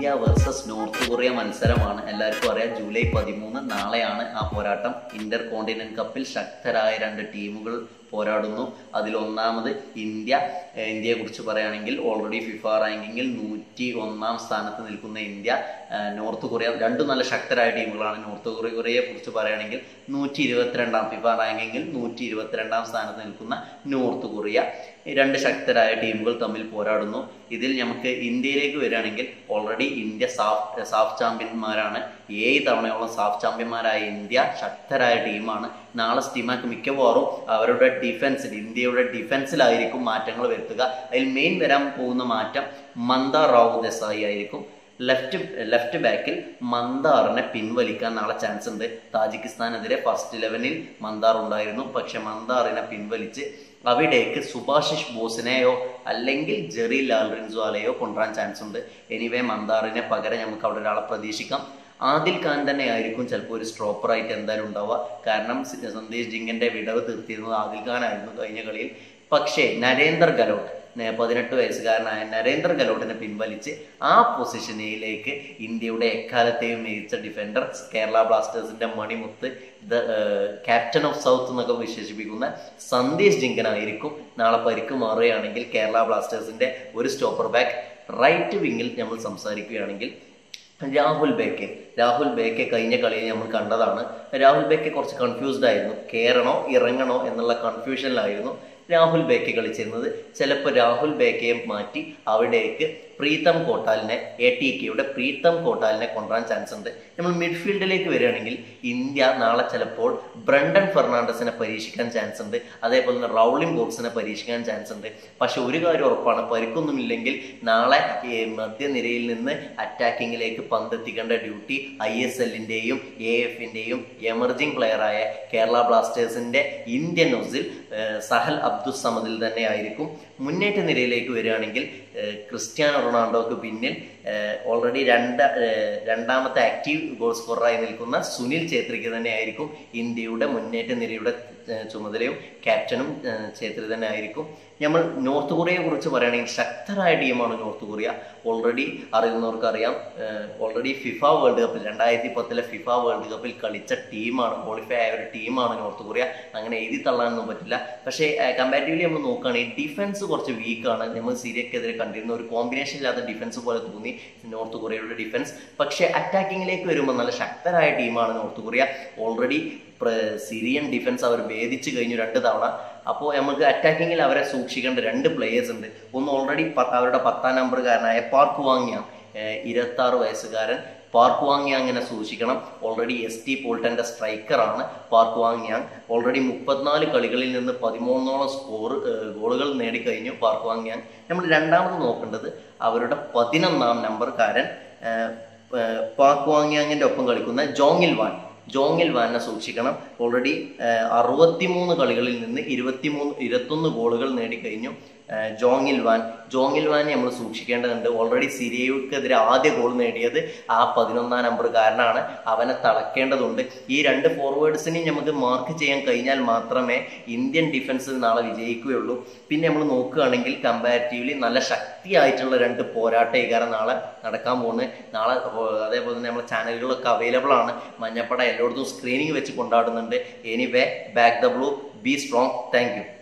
India versus north Korea മത്സരമാണ് എല്ലാവർക്കും അറിയാം ജൂലൈ പതിമൂന്ന് നാളെയാണ് ആ പോരാട്ടം ഇന്റർ കോണ്ടിനെന്റ് കപ്പിൽ ശക്തരായ രണ്ട് ടീമുകൾ പോരാടുന്നു അതിൽ ഒന്നാമത് ഇന്ത്യ ഏഹ് ഇന്ത്യയെ കുറിച്ച് പറയുകയാണെങ്കിൽ ഓൾറെഡി ഫിഫ റാങ്കിങ്ങിൽ നൂറ്റി ഒന്നാം സ്ഥാനത്ത് നിൽക്കുന്ന ഇന്ത്യ ഏഹ് നോർത്ത് കൊറിയ രണ്ടും നല്ല ശക്തരായ ടീമുകളാണ് നോർത്ത് കൊറിയയെ കുറിച്ച് പറയുകയാണെങ്കിൽ നൂറ്റി ഇരുപത്തിരണ്ടാം ഫിഫ റാങ്കിങ്ങിൽ നൂറ്റി ഇരുപത്തിരണ്ടാം സ്ഥാനത്ത് നിൽക്കുന്ന നോർത്ത് കൊറിയ ഈ രണ്ട് ശക്തരായ ടീമുകൾ തമ്മിൽ പോരാടുന്നു ഇതിൽ നമുക്ക് ഇന്ത്യയിലേക്ക് വരികയാണെങ്കിൽ ഓൾറെഡി ഇന്ത്യ സാഫ് സാഫ് ചാമ്പ്യന്മാരാണ് ഏഴ് തവണയോളം സാഫ് ചാമ്പ്യന്മാരായ ഇന്ത്യ ശക്തരായ ടീമാണ് നാളെ സ്റ്റിമാക്ക് മിക്കവാറും അവരുടെ ഡിഫൻസിൽ ഇന്ത്യയുടെ ഡിഫൻസിലായിരിക്കും മാറ്റങ്ങൾ വരുത്തുക അതിൽ മെയിൻ വരാൻ പോകുന്ന മാറ്റം മന്ദ റാവു ദേശായി ആയിരിക്കും ലെഫ്റ്റ് ലെഫ്റ്റ് ബാക്കിൽ മന്ദാറിനെ പിൻവലിക്കാൻ നാളെ ചാൻസ് ഉണ്ട് താജിക്കിസ്ഥാനെതിരെ ഫസ്റ്റ് ഇലവനിൽ മന്ദാർ ഉണ്ടായിരുന്നു പക്ഷെ മന്ദാറിനെ പിൻവലിച്ച് അവിടേക്ക് സുഭാഷിഷ് ബോസിനെയോ അല്ലെങ്കിൽ ജെറി ലാൽ റിൻസ്വാലയോ കൊണ്ടുവരാൻ ചാൻസ് ഉണ്ട് എനിവേ മന്ദാറിനെ പകരം നമുക്ക് അവിടെ ഒരാളെ പ്രതീക്ഷിക്കാം ആദിൽ ഖാൻ തന്നെ ആയിരിക്കും ചിലപ്പോൾ ഒരു സ്ട്രോപ്പർ ആയിട്ട് എന്തായാലും ഉണ്ടാവുക കാരണം സി- സന്ദേശ് ജിങ്ങിന്റെ വിടവ് തീർത്തിരുന്നത് ആദിൽ ഖാൻ ആയിരുന്നു കഴിഞ്ഞ കളിയിൽ പക്ഷേ നരേന്ദർ ഗലോട്ട് നേ- പതിനെട്ട് വയസ്സുകാരനായ നരേന്ദർ ഗലോട്ടിനെ പിൻവലിച്ച് ആ പൊസിഷനിലേക്ക് ഇന്ത്യയുടെ എക്കാലത്തെയും മികച്ച ഡിഫൻഡർ കേരള ബ്ലാസ്റ്റേഴ്സിന്റെ മണിമുത്ത് ദ ക്യാപ്റ്റൻ ഓഫ് സൗത്ത് എന്നൊക്കെ വിശേഷിപ്പിക്കുന്ന സന്ദേശ് ജിങ്കനായിരിക്കും നാളെ പരിക്ക് മാറുകയാണെങ്കിൽ കേരള ബ്ലാസ്റ്റേഴ്സിന്റെ ഒരു സ്റ്റോപ്പർ ബാക്ക് റൈറ്റ് വിങ്ങിൽ നമ്മൾ സംസാരിക്കുകയാണെങ്കിൽ രാഹുൽ ബേക്കെ രാഹുൽ ബേക്കെ കഴിഞ്ഞ കളിയിൽ നമ്മൾ കണ്ടതാണ് രാഹുൽ ബേക്കെ കുറച്ച് കൺഫ്യൂസ്ഡ് ആയിരുന്നു കയറണോ ഇറങ്ങണോ എന്നുള്ള കൺഫ്യൂഷനിലായിരുന്നു രാഹുൽ ബേക്കെ കളിച്ചിരുന്നത് ചിലപ്പോൾ രാഹുൽ ബേക്കയെ മാറ്റി അവിടേക്ക് പ്രീതം കോട്ടാലിനെ എ ടി കെയുടെ പ്രീതം കോട്ടാലിനെ കൊണ്ടുവരാൻ ചാൻസ് ഉണ്ട് നമ്മൾ മിഡ്ഫീൽഡിലേക്ക് വരികയാണെങ്കിൽ ഇന്ത്യ നാളെ ചിലപ്പോൾ ബ്രണ്ടൻ ഫെർണാണ്ടസിനെ പരീക്ഷിക്കാൻ ചാൻസ് ഉണ്ട് അതേപോലെ തന്നെ റൗളിംഗ് ബോക്സിനെ പരീക്ഷിക്കാൻ ചാൻസ് ഉണ്ട് പക്ഷെ ഒരു കാര്യം ഉറപ്പാണ് പരിക്കൊന്നുമില്ലെങ്കിൽ നാളെ ഈ മധ്യനിരയിൽ നിന്ന് അറ്റാക്കിങ്ങിലേക്ക് പന്തെത്തിക്കേണ്ട ഡ്യൂട്ടി ഐ എസ് എല്ലിന്റെയും എ എഫിന്റെയും എമർജിംഗ് പ്ലെയറായ കേരള ബ്ലാസ്റ്റേഴ്സിന്റെ ഇന്ത്യൻ ഒസിൽ സഹൽ അബ്ദുൽ സമദിൽ തന്നെ ആയിരിക്കും മുന്നേറ്റ നിരയിലേക്ക് വരികയാണെങ്കിൽ ഏഹ് ക്രിസ്ത്യാനോ റൊണാൾഡോക്ക് പിന്നിൽ ഓൾറെഡി രണ്ട് ഏഹ് രണ്ടാമത്തെ ആക്റ്റീവ് ഗോൾ സ്കോററായി നിൽക്കുന്ന സുനിൽ ഛേത്രിക്ക് തന്നെ ആയിരിക്കും ഇന്ത്യയുടെ മുന്നേറ്റ നിരയുടെ ഏഹ് ചുമതലയും ക്യാപ്റ്റനും ഏഹ് ഛേത്രി തന്നെ ആയിരിക്കും നമ്മൾ നോർത്ത് കൊറിയയെ കുറിച്ച് പറയുകയാണെങ്കിൽ ശക്തരായ ടീമാണ് നോർത്ത് കൊറിയ ഓൾറെഡി അറിയുന്നവർക്ക് അറിയാം ഓൾറെഡി ഫിഫ വേൾഡ് കപ്പിൽ രണ്ടായിരത്തി പത്തിലെ ഫിഫ വേൾഡ് കപ്പിൽ കളിച്ച ടീമാണ് ക്വാളിഫൈ ആയ ഒരു ടീമാണ് നോർത്ത് കൊറിയ അങ്ങനെ എഴുതി തള്ളാനൊന്നും പറ്റില്ല പക്ഷേ കമ്പാരിറ്റീവ്ലി നമ്മൾ നോക്കുകയാണെങ്കിൽ ഡിഫൻസ് കുറച്ച് വീക്കാണ് നമ്മൾ സിറിയക്കെതിരെ കണ്ടിരുന്ന ഒരു കോമ്പിനേഷൻ ഇല്ലാത്ത ഡിഫൻസ് പോലെ തോന്നി നോർത്ത് കൊറിയയുടെ ഡിഫൻസ് പക്ഷേ അറ്റാക്കിങ്ങിലേക്ക് വരുമ്പോൾ നല്ല ശക്തരായ ടീമാണ് north Korea already Syrian defence അവർ ഭേദിച്ചു കഴിഞ്ഞു രണ്ട് തവണ അപ്പോൾ നമുക്ക് അറ്റാക്കിങ്ങിൽ അവരെ സൂക്ഷിക്കേണ്ട രണ്ട് പ്ലേയേഴ്സ് ഉണ്ട് ഒന്ന് ഓൾറെഡി അവരുടെ പത്താം നമ്പറുകാരനായ പാർക്ക് വാങ്ങിയ ഇരുപത്തി ആറ് വയസ്സുകാരൻ പാർക്ക് വാങ്ങിയാങ്ങിനെ സൂക്ഷിക്കണം ഓൾറെഡി എസ് ടി പോൾട്ടന്റെ സ്ട്രൈക്കറാണ് പാർക്ക് വാങ്ങിയാങ് ഓൾറെഡി മുപ്പത്തിനാല് കളികളിൽ നിന്ന് പതിമൂന്നോളം സ്കോർ ഗോളുകൾ നേടിക്കഴിഞ്ഞു പാർക്ക് വാങ്ങിയാങ് നമ്മൾ രണ്ടാമത് നോക്കേണ്ടത് അവരുടെ പതിനൊന്നാം നമ്പർക്കാരൻ ഏഹ്, ഏഹ്, പാർക്ക് വാങ്ങിയാങ്ങിന്റെ ഒപ്പം കളിക്കുന്ന ജോങ്ങിൽ വാൻ ജോങ്ങിൽ വാനെ സൂക്ഷിക്കണം ഓൾറെഡി അറുപത്തിമൂന്ന് കളികളിൽ നിന്ന് ഇരുപത്തിമൂന്ന് ഇരുപത്തൊന്ന് ഗോളുകൾ നേടിക്കഴിഞ്ഞു ഏഹ്, ജോങ്ങിൽ വാൻ ജോങ്ങിൽ വാനെ നമ്മൾ സൂക്ഷിക്കേണ്ടതുണ്ട് ഓൾറെഡി സിരിയക്കെതിരെ ആദ്യ ഗോൾ നേടിയത് ആ പതിനൊന്നാം നമ്പറുകാരനാണ് അവനെ തളക്കേണ്ടതുണ്ട് ഈ രണ്ട് ഫോർവേഡ്സിനെയും നമുക്ക് മാർക്ക് ചെയ്യാൻ കഴിഞ്ഞാൽ മാത്രമേ ഇന്ത്യൻ ഡിഫൻസ് നാളെ വിജയിക്കുകയുള്ളൂ പിന്നെ നമ്മൾ നോക്കുകയാണെങ്കിൽ കമ്പാരിറ്റീവ്ലി നല്ല ശക്തിയായിട്ടുള്ള രണ്ട് പോരാട്ടേകാരം നാളെ നടക്കാൻ പോകുന്നത് നാളെ ഓ, അതേപോലെ തന്നെ നമ്മുടെ ചാനലുകളൊക്കെ അവൈലബിൾ ആണ് മഞ്ഞപ്പട എല്ലായിടത്തും സ്ക്രീനിങ് വെച്ച് കൊണ്ടാടുന്നുണ്ട് anyway back the blue be strong thank U